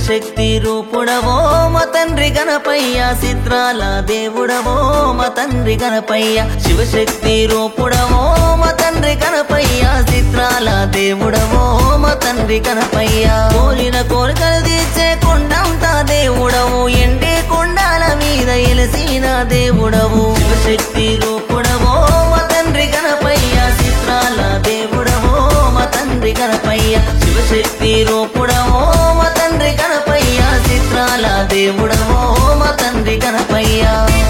శివశక్తి రూపుడవో మా తండ్రి గణపయ్య చిత్రాల దేవుడవో మా తండ్రి గణపయ్య శివశక్తి రూపుడవో మా తండ్రి గణపయ్య చిత్రాల దేవుడవో మా తండ్రి గణపయ్య కోరిన కోరికలు తీర్చే కొండంతా దేవుడవు ఎండే కొండాల మీద ఎలసిన దేవుడవు శివశక్తి రూపుడవో మా తండ్రి గణపయ్య చిత్రాల దేవుడవో మా తండ్రి గణపయ్య శివశక్తి రూపుడవో మా తండ్రి గణపయ్య చిత్రాల దేవుడవో మా తండ్రి గణపయ్య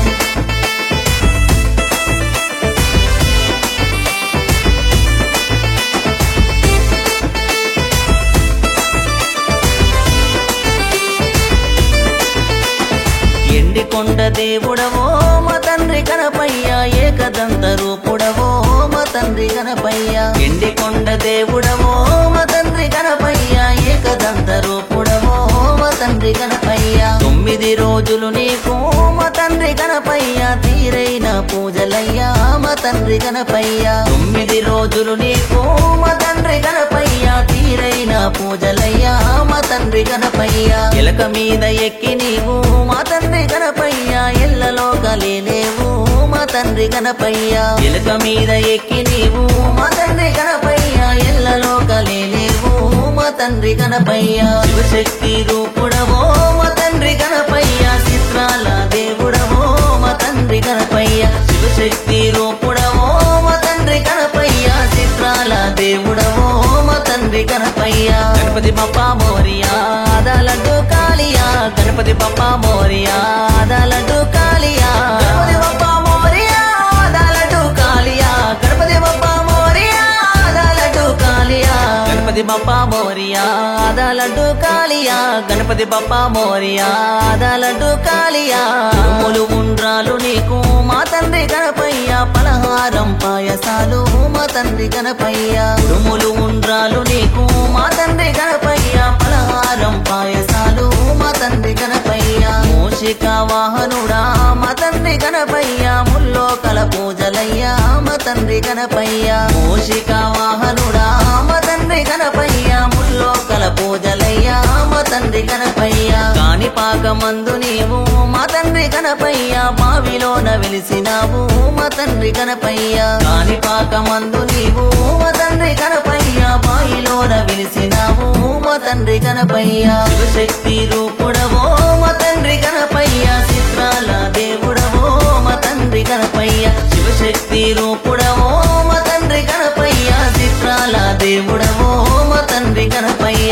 ఎండి కొండ దేవుడవో మా తండ్రి గణపయ్య ఏకదంత రూపుడవో మా తండ్రి గణపయ్య ఎండి కొండ దేవుడవో మా తండ్రి గణపయ్య ఏకదంత రూపుడవో మా తండ్రి గణపయ్య తొమ్మిది రోజులు నీకు మా తండ్రి గణపయ్య తీరైన పూజలయ్యా మా తండ్రి గణపయ్య తొమ్మిది రోజులు నీకు మా తండ్రి గణపయ్య తీరైన పూజలయ్యా మా తండ్రి గణపయ్య ఎలక మీద ఎక్కి నీవు మా తండ్రి గణపయ్య ఎల్లలో కలిలేవు మా తండ్రి గణపయ్య ఎలక మీద ఎక్కి నీవు మా తండ్రి గణపయ్య ఎల్లలో కలిలేవు మా తండ్రి గణపయ్య శివశక్తి రూపుడవో మా తండ్రి గణపయ్య చిత్రాల దేవుడవో మా తండ్రి గణపయ్య శివశక్తి రూపుడవో మా తండ్రి గణపయ్య చిత్రాల దేవుడవో మా తండ్రి గణపయ్య గణపతి బప్ప మోరియా ఆదాలడ్డు కాళియా గణపతి బప్ప మోరియా ఆదాలడ్డు కాళియా గణపతి బప్ప మోరియా ఆదాలడ్డు కాళియా గణపతి బప్ప మోరియా ఆదాలడ్డు కాళియా గణపతి బప్ప మోరియా ఆదాలడ్డు కాళియా గణపతి బప్ప మోరియా ఆదాలడ్డు కాళియా ఉరుములు ఉండ్రాలు నీకు మా తండ్రి గణపయ్య పలహారం పాయసాలు మా తండ్రి గణపయ్య ఉరుములు ఉండ్రాలు నీకు మా తండ్రి గణపయ్య పలహారం పాయసాలు మా తండ్రి గణపయ్య మూషిక వాహనుడా మా తండ్రి గణపయ్య ముల్లో కల పూజలయ్యా మా తండ్రి గణపయ్య మూషిక వాహనుడా మా తండ్రి గణపయ్య ముల్లో కల పూజలయ్యా మా తండ్రి గణపయ్య కాని పాకమందు నీవు మా తండ్రి గణపయ్య బావిలోన వెలిసినావు మా తండ్రి గణపయ్య కాని పాకమందు నీవు మా తండ్రి గణపయ్య బావిలోన వెలిసినావు మా తండ్రి గణపయ్య శివశక్తి రూపుడవో మా తండ్రి గణపయ్య చిత్రాల దేవుడవో మా తండ్రి గణపయ్య శివశక్తి రూపుడవో మా తండ్రి గణపయ్య చిత్రాల దేవుడవో మా తండ్రి గణపయ్య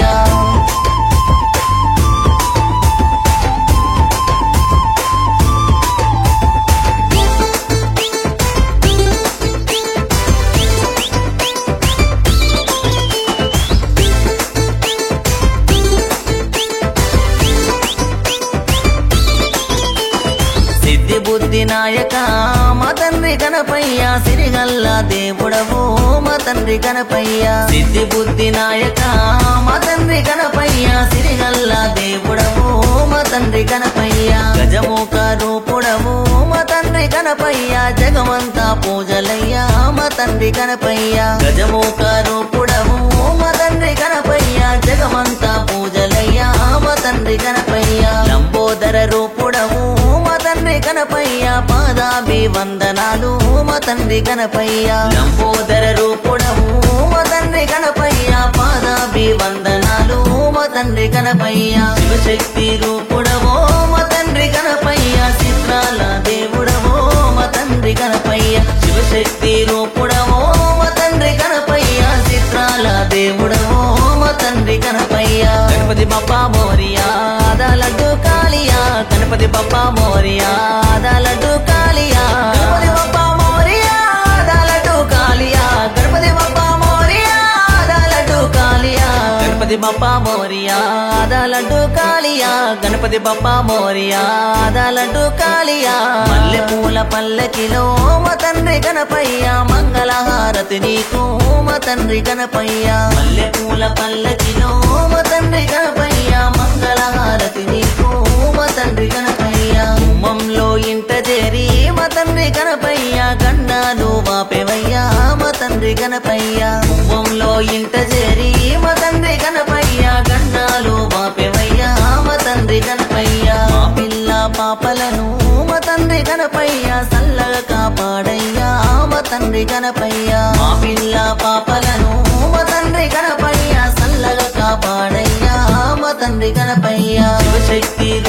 సిద్ధి బుద్ధి నాయక మా తండ్రి గణపయ్య సిరిగల్ల దేవుడవు మా తండ్రి గణపయ్య సిద్ధి బుద్ధి నాయక మా తండ్రి గణపయ్య సిరిగల్ల దేవుడవు మా తండ్రి గణపయ్య గజముఖ రూపుడవు మా తండ్రి గణపయ్య జగమంతా పూజలయ్యా మా తండ్రి గణపయ్య గజముఖ రూపుడవు మా తండ్రి గణపయ్య జగమంతా పూజలయ్యా మా తండ్రి గణపయ్య లంబోదర రూపుడవు మా తండ్రి గణపయ్య పాదాభి వందనాలు మా తండ్రి గణపయ్య లంబోదర రూపుడవు మా తండ్రి గణపయ్య పాదాభి వందనాలు మా తండ్రి గణపయ్య శివశక్తి రూపుడవో మా తండ్రి గణపయ్య చిత్రాల దేవుడవో మా తండ్రి గణపయ్య శివశక్తి రూపుడవో మా తండ్రి గణపయ్య చిత్రాల దేవుడవో మా తండ్రి గణపయ్య గణపతి బప్ప మోరియా ఆదాలడ్డు కాళియా గణపతి బప్ప మోరియా ఆదాలడ్డు కాళియా గణపతి బప్ప మోరియా ఆదాలడ్డు కాళియా గణపతి బప్ప మోరియా ఆదాలడ్డు కాళియా గణపతి బప్ప మోరియా ఆదాలడ్డు కాళియా గణపతి బప్ప మోరియా ఆదాలడ్డు కాళియా మల్లె పూల పల్లకిలో మా తండ్రి గణపయ్య మంగళహారతి నీకు మా తండ్రి గణపయ్య మల్లె పూల పల్లకిలో మా తండ్రి గణపయ్య మంగళహారతి నీకు మా తండ్రి గణపయ్య ఉమ్మంలో ఇంట చేరి మా తండ్రి గణపయ్య గండాలు వాపెవయ్యా మా తండ్రి గణపయ్య ఉమ్మంలో ఇంట చేరి మా తండ్రి గణపయ్య గండాలు వాపెవయ్యా తండ్రి గణపయ్య మా పిల్ల పాపలను మా తండ్రి గణపయ్య సల్లగా కాపాడయ్యా మా తండ్రి గణపయ్య మా పిల్ల పాపలను మా తండ్రి గణపయ్య సల్లగా కాపాడయ్యా మా తండ్రి గణపయ్య శివశక్తి